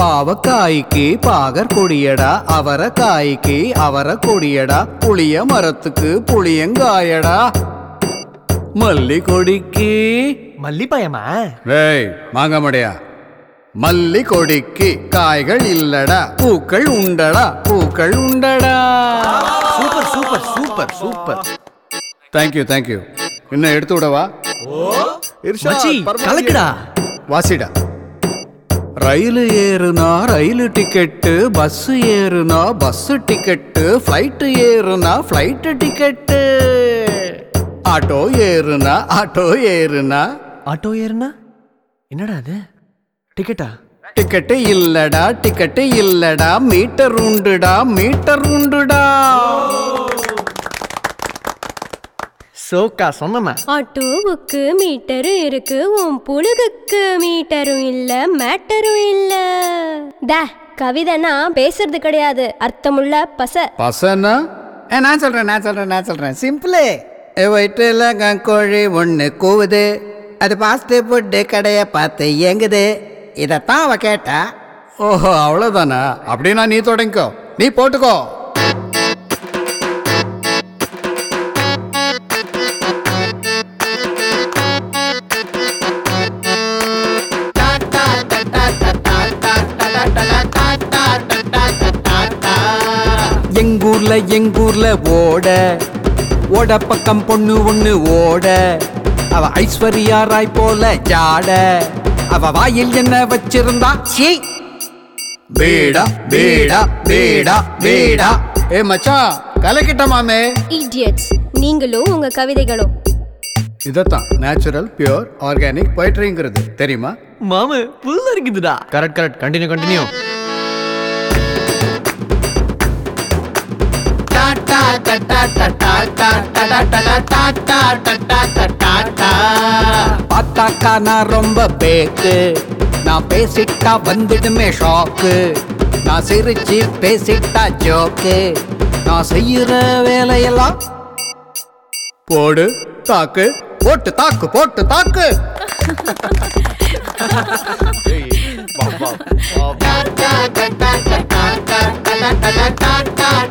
பாவக்காய்க்கு பாகர் கொடியடா அவர காய்க்கு அவர கொடியடா புளிய மரத்துக்கு புளியங்காயடா மல்லி கொடிக்கு மல்லிப்பயமா டேய் மாங்கமடையா மல்லி கொடிக்கு காய்கள் இல்லடா பூக்கள் உண்டடா பூக்கள் உண்டடா super super super super thank you thank you இன்னும் எடுத்து விடவா மச்சி கலக்குடா வாசிடா ரயில் ஏறுனா ரயில் டிக்கெட்டு பஸ் ஏறுனா பஸ் டிக்கெட்டு ஃப்ளைட்டு ஏறுனா ஃப்ளைட்டு டிக்கெட்டு ஆட்டோ ஏறுனா ஆட்டோ ஏறுனா ஆட்டோ ஏறுனா என்னடா அது டிக்கெட்டா டிக்கெட்டு இல்லடா டிக்கெட்டு இல்லடா மீட்டர் உண்டுடா மீட்டர் உண்டுடா சோக்கா சொன்னமா ஆட்டோவுக்கு மீட்டரும் இருக்கு உன் புழுகுக்கு மீட்டரும் இல்ல மேட்டரும் இல்ல த கவிதைனா பேசுறது கிடையாது அர்த்தமுள்ள பச பசனா ஏ நான் சொல்றேன் நான் சொல்றேன் நான் சொல்றேன் சிம்பிளே வயிற்றுல கங்கோழி ஒன்று கூவுது அது பாஸ்ட் ஃபுட்டு கடையை பார்த்து இயங்குது இதைத்தான் அவ கேட்டா ஓஹோ அவ்வளோதானா அப்படின்னா நீ தொடங்கிக்கோ நீ போட்டுக்கோ எங்கூர்ல எங்கூர்ல ஓட ஓட பக்கம் பொண்ணு ஒண்ணு ஓட அவ ஐஸ்வர்யா ராய் போல ஜாட அவ வாயில் என்ன வச்சிருந்தா சீ பேடா பேடா பேடா பேடா ஏ மச்சான் கலக்கிட்ட மாமே இடியட்ஸ் நீங்களும் உங்க கவிதைகளும் இதத்தான் நேச்சுரல் பியூர் ஆர்கானிக் பொய்ட்ரிங்கிறது தெரியுமா மாமு புல்ல இருக்குதுடா கரெக்ட் கரெக்ட் கண்டினியூ கண்டினியூ பார்த்தாக்கா நான் ரொம்ப பேக்கு நான் பேசிட்டா வந்துடுமே ஷாக்கு நான் சிரிச்சு பேசிட்டா ஜோக்கு நான் செய்யற வேலையெல்லாம் போடு தாக்கு போட்டு தாக்கு போட்டு தாக்கு வா, வா, வா.